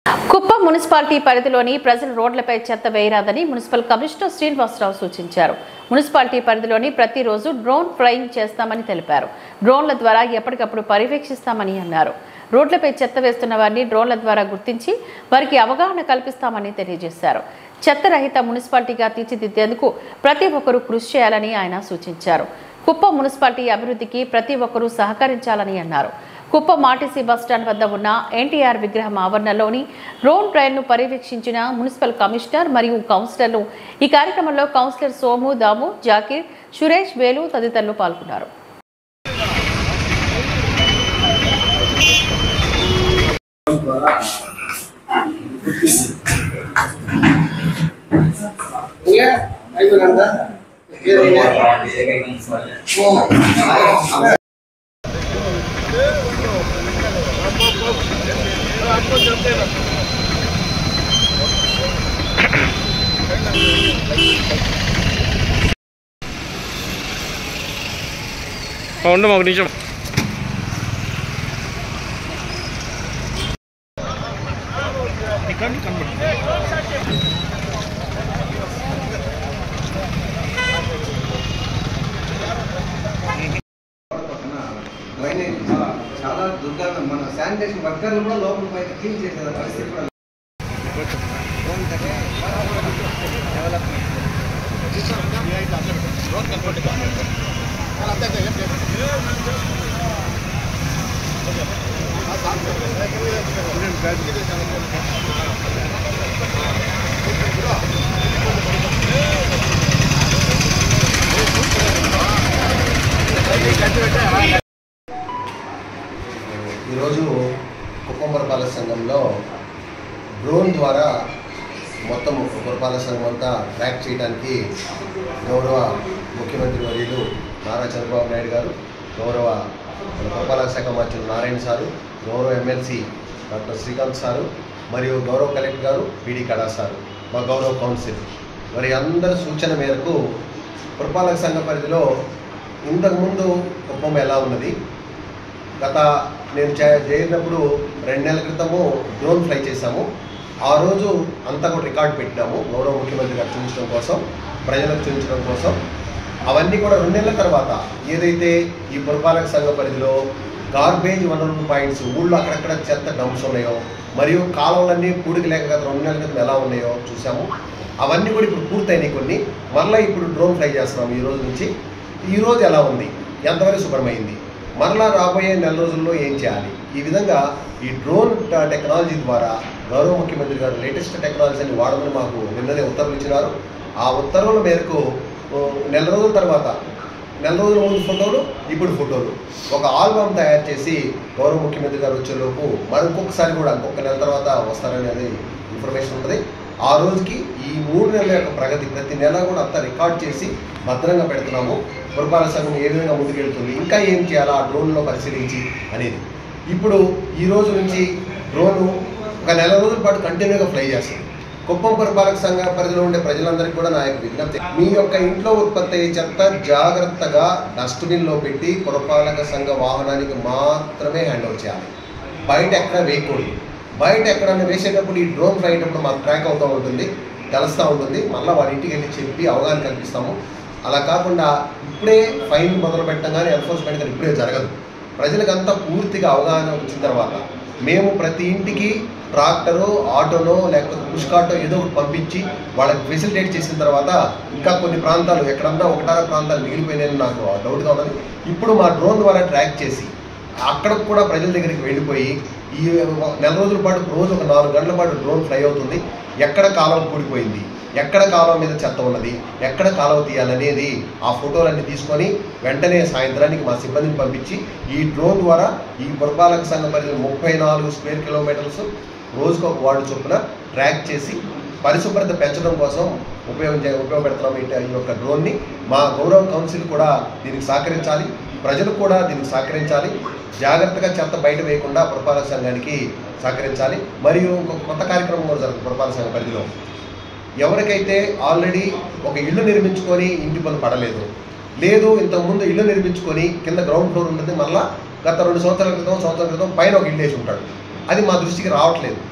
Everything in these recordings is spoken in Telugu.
కుప్పం మున్సిపాలిటీ పరిధిలోని ప్రజలు రోడ్లపై చెత్త వేయరాదని మున్సిపల్ కమిషనర్ శ్రీనివాసరావు సూచించారు మున్సిపాలిటీ పరిధిలోని ప్రతిరోజు డ్రోన్ ఫ్లయింగ్ చేస్తామని తెలిపారు డ్రోన్ల ద్వారా ఎప్పటికప్పుడు పర్యవేక్షిస్తామని అన్నారు రోడ్లపై చెత్త వేస్తున్న వారిని డ్రోన్ల ద్వారా గుర్తించి వారికి అవగాహన కల్పిస్తామని తెలియజేశారు చెత్త రహిత మున్సిపాలిటీగా తీర్చిదిద్దేందుకు ప్రతి ఒక్కరూ కృషి చేయాలని ఆయన సూచించారు కుప్పం మున్సిపాలిటీ అభివృద్ధికి ప్రతి ఒక్కరూ సహకరించాలని అన్నారు కుప్పం ఆర్టీసీ బస్టాండ్ వద్ద ఉన్న ఎన్టీఆర్ విగ్రహం ఆవరణలోని డ్రోన్ ట్రయల్ను పర్యవేక్షించిన మున్సిపల్ కమిషనర్ మరియు కౌన్సిలర్లు ఈ కార్యక్రమంలో కౌన్సిలర్ సోము దాము జాకీర్ సురేష్ వేలు తదితరులు పాల్గొన్నారు ఉండము ఒక నిమిషం డ్రైనేజ్ చాలా దుర్గంధం మన శానిటేషన్ వర్కర్లు కూడా లోపల బయట క్లీన్ చేసే పరిస్థితి కూడా ఈరోజు కుప్పం పురపాలక సంఘంలో డ్రోన్ ద్వారా మొత్తం పురపాలక సంఘం అంతా ట్రాక్ చేయడానికి గౌరవ ముఖ్యమంత్రి వర్యులు నారా చంద్రబాబు నాయుడు గారు గౌరవ మన పురపాలక శాఖ మంత్రులు నారాయణ సారు గౌరవ ఎమ్మెల్సీ డాక్టర్ శ్రీకాంత్ సారు మరియు గౌరవ కలెక్టర్ గారు పిడి కళా సారు మా గౌరవ కౌన్సిల్ మరి అందరి సూచన మేరకు పురపాలక సంఘ పరిధిలో ఇంతకుముందు కుప్పం ఎలా ఉన్నది గత నేను చే- చేరినప్పుడు రెండు నెలల క్రితము డ్రోన్ ఫ్లై చేశాము ఆ రోజు అంతా కూడా రికార్డ్ పెట్టినాము గౌరవ ముఖ్యమంత్రి గారు చూపించడం కోసం ప్రజలకు చూపించడం కోసం అవన్నీ కూడా రెండు నెలల తర్వాత ఏదైతే ఈ పురపాలక సంఘ పరిధిలో గార్బేజ్ వన్ రెండు పాయింట్స్ ఊళ్ళో అక్కడక్కడ చెత్త డంప్స్ ఉన్నాయో మరియు కాలువలన్నీ పూడికి లేక గత రెండు నెలల క్రితం ఎలా ఉన్నాయో చూసాము అవన్నీ కూడా ఇప్పుడు పూర్తయినాయి కొన్ని మరలా ఇప్పుడు డ్రోన్ ఫ్లై చేస్తున్నాము ఈ రోజు నుంచి ఈ రోజు ఎలా ఉంది ఎంతవరకు శుభ్రమైంది మరలా రాబోయే నెల రోజుల్లో ఏం చేయాలి ఈ విధంగా ఈ డ్రోన్ ట- టెక్నాలజీ ద్వారా గౌరవ ముఖ్యమంత్రి గారు లేటెస్ట్ టెక్నాలజీని వాడమని మాకు నిన్ననే ఉత్తర్వులు ఇచ్చినారు ఆ ఉత్తర్వుల మేరకు ఓ, నెల రోజుల తర్వాత నెల రోజుల ముందు ఫోటోలు ఇప్పుడు ఫోటోలు ఒక ఆల్బమ్ తయారు చేసి గౌరవ ముఖ్యమంత్రి గారు వచ్చేలోపు మరి ఇంకొకసారి కూడా ఇంకొక నెల తర్వాత వస్తారనేది ఇన్ఫర్మేషన్ ఉంటుంది ఆ రోజుకి ఈ మూడు నెలల యొక్క ప్రగతి ప్రతి నెల కూడా అంతా రికార్డ్ చేసి భద్రంగా పెడుతున్నాము పురపాలక సంఘం ఏ విధంగా ముందుకెళ్తుంది ఇంకా ఏం చేయాలా ఆ డ్రోన్లో పరిశీలించి అనేది ఇప్పుడు ఈ రోజు నుంచి డ్రోను ఒక నెల రోజుల పాటు కంటిన్యూగా ఫ్లై చేస్తుంది కుప్పం పురపాలక సంఘ పరిధిలో ఉండే ప్రజలందరికీ కూడా నా యొక్క విజ్ఞప్తి మీ యొక్క ఇంట్లో ఉత్పత్తి అయ్యే చెత్త జాగ్రత్తగా డస్ట్బిన్లో పెట్టి పురపాలక సంఘ వాహనానికి మాత్రమే హ్యాండ్ ఓవర్ చేయాలి బయట ఎక్కడ వేయకూడదు బయట ఎక్కడన్నా వేసేటప్పుడు ఈ డ్రోన్ ఫ్లై అయ్యేటప్పుడు మాకు ట్రాక్ అవుతూ ఉంటుంది తెలుస్తూ ఉంటుంది మళ్ళీ వారి ఇంటికి వెళ్ళి చెప్పి అవగాహన కల్పిస్తాము అలా కాకుండా ఇప్పుడే ఫైన్ మొదలు పెట్టగానే ఎన్ఫోర్స్మెంట్ కానీ ఇప్పుడే జరగదు ప్రజలకంతా పూర్తిగా అవగాహన వచ్చిన తర్వాత మేము ప్రతి ఇంటికి ట్రాక్టరు ఆటోనో లేకపోతే పుష్కాటో ఏదో ఒకటి పంపించి వాళ్ళకి ఫెసిలిటేట్ చేసిన తర్వాత ఇంకా కొన్ని ప్రాంతాలు ఎక్కడన్నా ఒకటార ప్రాంతాలు మిగిలిపోయినాయని నాకు డౌట్గా ఉన్నది ఇప్పుడు మా డ్రోన్ ద్వారా ట్రాక్ చేసి అక్కడికి కూడా ప్రజల దగ్గరికి వెళ్ళిపోయి ఈ నెల రోజుల పాటు రోజు ఒక నాలుగు గంటల పాటు డ్రోన్ ఫ్లై అవుతుంది ఎక్కడ కాలువ కూడిపోయింది ఎక్కడ కాలువ మీద చెత్త ఉన్నది ఎక్కడ కాలువ తీయాలనేది ఆ ఫోటోలన్నీ తీసుకొని వెంటనే సాయంత్రానికి మా సిబ్బందిని పంపించి ఈ డ్రోన్ ద్వారా ఈ పురపాలక సంఘ పరిధిలో ముప్పై నాలుగు స్క్వేర్ కిలోమీటర్స్ రోజుకు ఒక వార్డు చొప్పున ట్రాక్ చేసి పరిశుభ్రత పెంచడం కోసం ఉపయోగించే ఉపయోగపెడుతున్నాం ఈ ఈ యొక్క డ్రోన్ని మా గౌరవ కౌన్సిల్ కూడా దీనికి సహకరించాలి ప్రజలు కూడా దీనికి సహకరించాలి జాగ్రత్తగా చెత్త బయట వేయకుండా పురపాలక సంఘానికి సహకరించాలి మరియు ఇంకొక కొత్త కార్యక్రమం కూడా జరుగుతుంది పురపాలక సంఘ పరిధిలో ఎవరికైతే ఆల్రెడీ ఒక ఇల్లు నిర్మించుకొని ఇంటి పని పడలేదు లేదు ఇంతకుముందు ఇల్లు నిర్మించుకొని కింద గ్రౌండ్ ఫ్లోర్ ఉంటుంది మళ్ళా గత రెండు సంవత్సరాల క్రితం సంవత్సరాల క్రితం పైన ఒక ఇల్లు వేసి ఉంటాడు అది మా దృష్టికి రావట్లేదు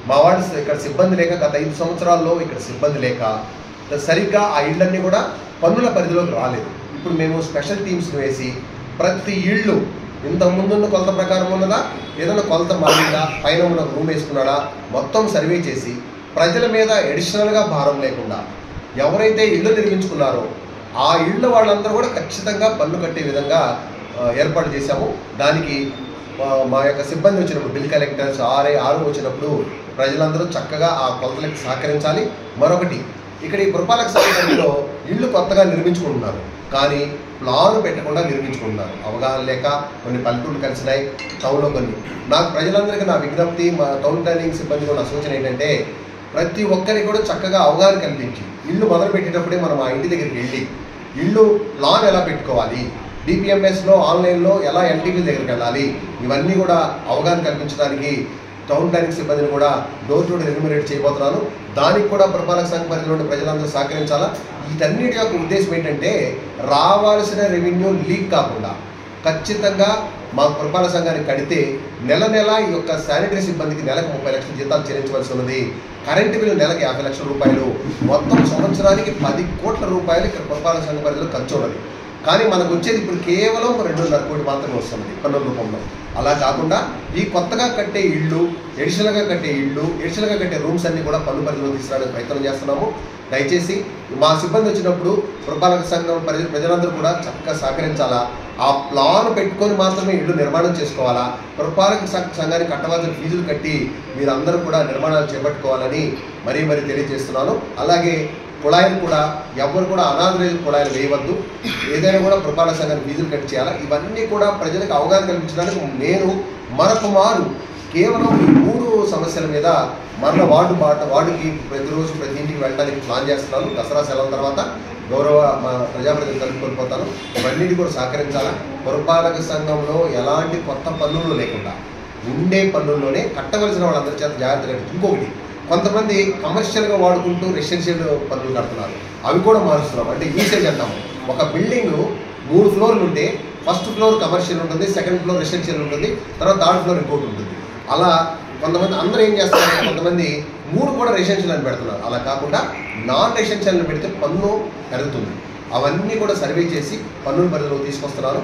మా వాడు ఇక్కడ సిబ్బంది లేక గత ఐదు సంవత్సరాల్లో ఇక్కడ సిబ్బంది లేక సరిగ్గా ఆ ఇళ్ళన్నీ కూడా పన్నుల పరిధిలోకి రాలేదు ఇప్పుడు మేము స్పెషల్ టీమ్స్ని వేసి ప్రతి ఇళ్ళు ఇంత ముందున్న కొలత ప్రకారం ఉన్నదా ఏదైనా కొలత మారిందా పైన ఉన్న రూమ్ వేసుకున్నాడా మొత్తం సర్వే చేసి ప్రజల మీద అడిషనల్గా భారం లేకుండా ఎవరైతే ఇళ్ళు నిర్మించుకున్నారో ఆ ఇళ్ళ వాళ్ళందరూ కూడా ఖచ్చితంగా పన్ను కట్టే విధంగా ఆ, ఏర్పాటు చేశాము దానికి ఆ, మా యొక్క సిబ్బంది వచ్చినప్పుడు బిల్ కలెక్టర్స్ ఆర్ఐ ఆరు వచ్చినప్పుడు ప్రజలందరూ చక్కగా ఆ కొలతలకు సహకరించాలి మరొకటి ఇక్కడ ఈ పురపాలక సంఘంలో ఇళ్ళు కొత్తగా నిర్మించుకుంటున్నారు కానీ ప్లాన్ పెట్టకుండా నిర్మించుకుంటున్నారు అవగాహన లేక కొన్ని పల్లెటూళ్ళు కలిసినాయి టౌన్లో కొన్ని నాకు ప్రజలందరికీ నా విజ్ఞప్తి మా టౌన్ ప్లానింగ్ సిబ్బంది కూడా నా సూచన ఏంటంటే ప్రతి ఒక్కరికి కూడా చక్కగా అవగాహన కల్పించి ఇల్లు మొదలు పెట్టేటప్పుడే మనం ఆ ఇంటి దగ్గరికి వెళ్ళి ఇల్లు ప్లాన్ ఎలా పెట్టుకోవాలి డిపిఎంఎస్లో ఆన్లైన్లో ఎలా ఎల్టీవీ దగ్గరికి వెళ్ళాలి ఇవన్నీ కూడా అవగాహన కల్పించడానికి టౌన్ ప్లానింగ్ సిబ్బందిని కూడా డోర్ టు డోర్ ఎన్యూమరేట్ చేయబోతున్నాను దానికి కూడా పురపాలక సంఘ పరిధిలో ఉండే ప్రజలందరూ సహకరించాలా వీటన్నిటి యొక్క ఉద్దేశం ఏంటంటే రావాల్సిన రెవెన్యూ లీక్ కాకుండా ఖచ్చితంగా మా పురపాలక సంఘానికి కడితే నెల నెల ఈ యొక్క శానిటరీ సిబ్బందికి నెలకు ముప్పై లక్షల జీతాలు చెల్లించవలసి ఉన్నది కరెంటు బిల్లు నెలకి యాభై లక్షల రూపాయలు మొత్తం సంవత్సరానికి పది కోట్ల రూపాయలు ఇక్కడ పురపాలక సంఘ పరిధిలో ఖర్చు ఉన్నది కానీ మనకు వచ్చేది ఇప్పుడు కేవలం రెండున్నర కోటి మాత్రమే వస్తుంది పన్నుల రూపంలో అలా కాకుండా ఈ కొత్తగా కట్టే ఇళ్ళు ఎడిషనల్గా కట్టే ఇళ్ళు ఎడిషనల్గా కట్టే రూమ్స్ అన్ని కూడా పన్ను పరిధిలో తీసుకురావడానికి ప్రయత్నం చేస్తున్నాము దయచేసి మా సిబ్బంది వచ్చినప్పుడు పురపాలక సంఘం ప్రజలు ప్రజలందరూ కూడా చక్కగా సహకరించాలా ఆ ప్లాన్ పెట్టుకొని మాత్రమే ఇల్లు నిర్మాణం చేసుకోవాలా పురపాలక సంఘ సంఘానికి కట్టవలసిన ఫీజులు కట్టి మీరందరూ కూడా నిర్మాణాలు చేపట్టుకోవాలని మరీ మరీ తెలియజేస్తున్నాను అలాగే కుళాయిలు కూడా ఎవరు కూడా అనాథరైజ్ కుళాయిలు వేయవద్దు ఏదైనా కూడా పురపాలక సంఘానికి ఫీజులు కట్టి చేయాలా ఇవన్నీ కూడా ప్రజలకు అవగాహన కల్పించడానికి నేను మరొక మారు కేవలం ఈ మూడు సమస్యల మీద మరల వార్డు బాట వార్డుకి ప్రతిరోజు ప్రతి ఇంటికి వెళ్ళడానికి ప్లాన్ చేస్తున్నాను దసరా సెలవుల తర్వాత గౌరవ మా ప్రజాప్రతినిధులు కలుపుకొనిపోతాను ఇవన్నిటి కూడా సహకరించాలా పురపాలక సంఘంలో ఎలాంటి కొత్త పన్నులు లేకుండా ఉండే పన్నుల్లోనే కట్టవలసిన వాళ్ళందరి చేత జాగ్రత్త కట్టి ఇంకొకటి కొంతమంది కమర్షియల్గా వాడుకుంటూ రెసిడెన్షియల్ పన్నులు కడుతున్నారు అవి కూడా మారుస్తున్నాం అంటే యూసేజ్ అంటాము ఒక బిల్డింగ్ మూడు ఫ్లోర్లు ఉంటే ఫస్ట్ ఫ్లోర్ కమర్షియల్ ఉంటుంది సెకండ్ ఫ్లోర్ రెసిడెన్షియల్ ఉంటుంది తర్వాత థర్డ్ ఫ్లోర్ ఇంకోటి ఉంటుంది అలా కొంతమంది అందరూ ఏం చేస్తారు కొంతమంది మూడు కూడా రెసిడెన్షియల్ అని పెడుతున్నారు అలా కాకుండా నాన్ రెసిడెన్షియల్ అని పెడితే పన్ను పెరుగుతుంది అవన్నీ కూడా సర్వే చేసి పన్నుల పరిధిలో తీసుకొస్తున్నారు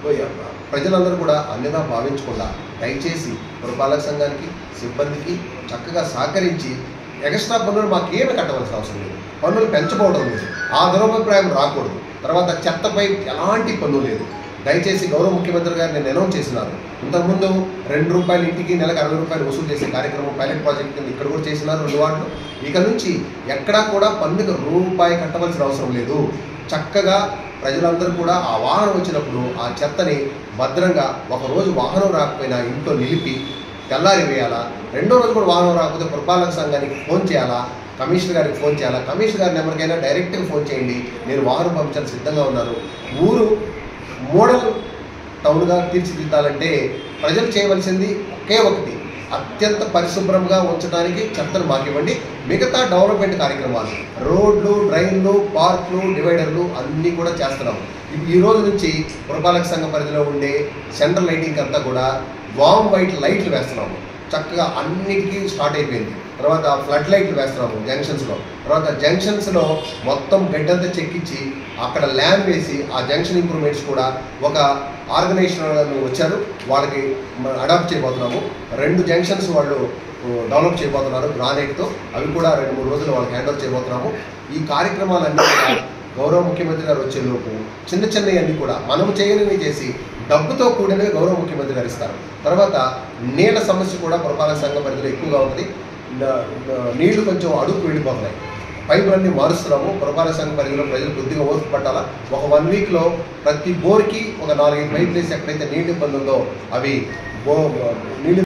ప్రజలందరూ కూడా అన్నిగా భావించకుండా దయచేసి పురపాలక సంఘానికి సిబ్బందికి చక్కగా సహకరించి ఎక్స్ట్రా పన్నులు మాకేమి కట్టవలసిన అవసరం లేదు పన్నులు పెంచబోవడం లేదు ఆ దురభిప్రాయం రాకూడదు తర్వాత చెత్తపై ఎలాంటి పన్ను లేదు దయచేసి గౌరవ ముఖ్యమంత్రి గారు నేను అనౌన్స్ చేసినారు ఇంతకుముందు రెండు రూపాయలు ఇంటికి నెలకు అరవై రూపాయలు వసూలు చేసే కార్యక్రమం పైలట్ ప్రాజెక్ట్ కింద ఇక్కడ కూడా చేసినారు రెండు వార్డులు ఇక నుంచి ఎక్కడా కూడా పన్నుకు రూపాయి కట్టవలసిన అవసరం లేదు చక్కగా ప్రజలందరూ కూడా ఆ వాహనం వచ్చినప్పుడు ఆ చెత్తని భద్రంగా ఒక రోజు వాహనం రాకపోయినా ఇంట్లో నిలిపి తెల్లారి వేయాలా రెండో రోజు కూడా వాహనం రాకపోతే పురపాలక సంఘానికి ఫోన్ చేయాలా కమిషనర్ గారికి ఫోన్ చేయాలా కమిషనర్ గారి నెంబర్కైనా డైరెక్ట్గా ఫోన్ చేయండి నేను వాహనం పంపించాలని సిద్ధంగా ఉన్నాను ఊరు మోడల్ టౌన్గా తీర్చిదిద్దాలంటే ప్రజలు చేయవలసింది ఒకే ఒకటి అత్యంత పరిశుభ్రంగా ఉంచడానికి చెత్తను మాకివ్వండి మిగతా డెవలప్మెంట్ కార్యక్రమాలు రోడ్లు డ్రైన్లు పార్కులు డివైడర్లు అన్నీ కూడా చేస్తున్నాం ఈ- ఈ రోజు నుంచి పురపాలక సంఘ పరిధిలో ఉండే సెంట్రల్ లైటింగ్ అంతా కూడా వామ్ వైట్ లైట్లు వేస్తున్నాము చక్కగా అన్నిటికీ స్టార్ట్ అయిపోయింది తర్వాత ఫ్లడ్ లైట్లు వేస్తున్నాము జంక్షన్స్లో తర్వాత జంక్షన్స్లో మొత్తం గడ్డంతా చెక్కించి అక్కడ ల్యాండ్ వేసి ఆ జంక్షన్ ఇంప్రూవ్మెంట్స్ కూడా ఒక ఆర్గనైజేషన్ వచ్చారు వాళ్ళకి అడాప్ట్ చేయబోతున్నాము రెండు జంక్షన్స్ వాళ్ళు డెవలప్ చేయబోతున్నారు గ్రానైట్తో అవి కూడా రెండు మూడు రోజులు వాళ్ళకి హ్యాండ్ ఓవర్ చేయబోతున్నాము ఈ కార్యక్రమాలన్నీ కూడా గౌరవ ముఖ్యమంత్రి గారు వచ్చే లోపు చిన్న చిన్నవి అన్నీ కూడా మనం చేయనివి చేసి డబ్బుతో కూడినవి గౌరవ ముఖ్యమంత్రి గారు ఇస్తారు తర్వాత నీళ్ళ సమస్య కూడా పురపాలక సంఘ పరిధిలో ఎక్కువగా ఉంటుంది న- న- నీళ్లు కొంచెం అడుగు వెళ్ళిపోతున్నాయి పైపులన్నీ మారుస్తున్నాము పురపాలక సంఘ పరిధిలో ప్రజలు కొద్దిగా ఓర్పు పట్టాలా ఒక వన్ వీక్లో ప్రతి బోర్కి ఒక నాలుగైదు పైపులు వేసి ఎక్కడైతే నీటి ఇబ్బంది ఉందో అవి బో నీళ్ళు